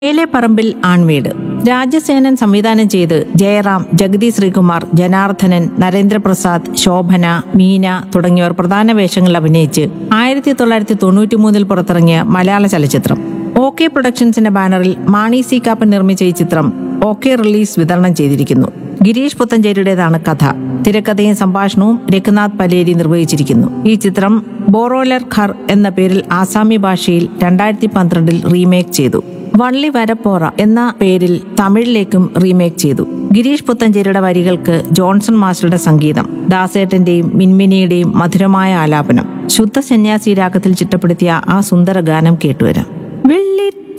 ഏലേപ്പറമ്പിൽ ആൺവീട് രാജസേനൻ സംവിധാനം ചെയ്ത് ജയറാം ജഗതി ശ്രീകുമാർ ജനാർദ്ദനൻ നരേന്ദ്രപ്രസാദ് ശോഭന മീന തുടങ്ങിയവർ പ്രധാന വേഷങ്ങളിൽ അഭിനയിച്ച് ആയിരത്തി തൊള്ളായിരത്തി തൊണ്ണൂറ്റി മൂന്നിൽ പുറത്തിറങ്ങിയ മലയാള ചലച്ചിത്രം ഓക്കെ പ്രൊഡക്ഷൻസിന്റെ ബാനറിൽ മാണി സി കാപ്പൻ നിർമ്മിച്ച ഈ ചിത്രം ഓക്കെ റിലീസ് വിതരണം ചെയ്തിരിക്കുന്നു ഗിരീഷ് പുത്തഞ്ചേരിയുടേതാണ് കഥ തിരക്കഥയും സംഭാഷണവും രഘുനാഥ് പലേരി നിർവഹിച്ചിരിക്കുന്നു ഈ ചിത്രം ബോറോലർ ഖർ എന്ന പേരിൽ ആസാമി ഭാഷയിൽ രണ്ടായിരത്തി പന്ത്രണ്ടിൽ റീമേക്ക് ചെയ്തു വള്ളി വരപ്പോറ എന്ന പേരിൽ തമിഴിലേക്കും റീമേക്ക് ചെയ്തു ഗിരീഷ് പുത്തഞ്ചേരിയുടെ വരികൾക്ക് ജോൺസൺ മാസ്റ്ററുടെ സംഗീതം ദാസേട്ടന്റെയും മിൻമിനിയുടെയും മധുരമായ ആലാപനം ശുദ്ധ സന്യാസി രാഗത്തിൽ ചിട്ടപ്പെടുത്തിയ ആ സുന്ദര ഗാനം കേട്ടുവരാം വെള്ളി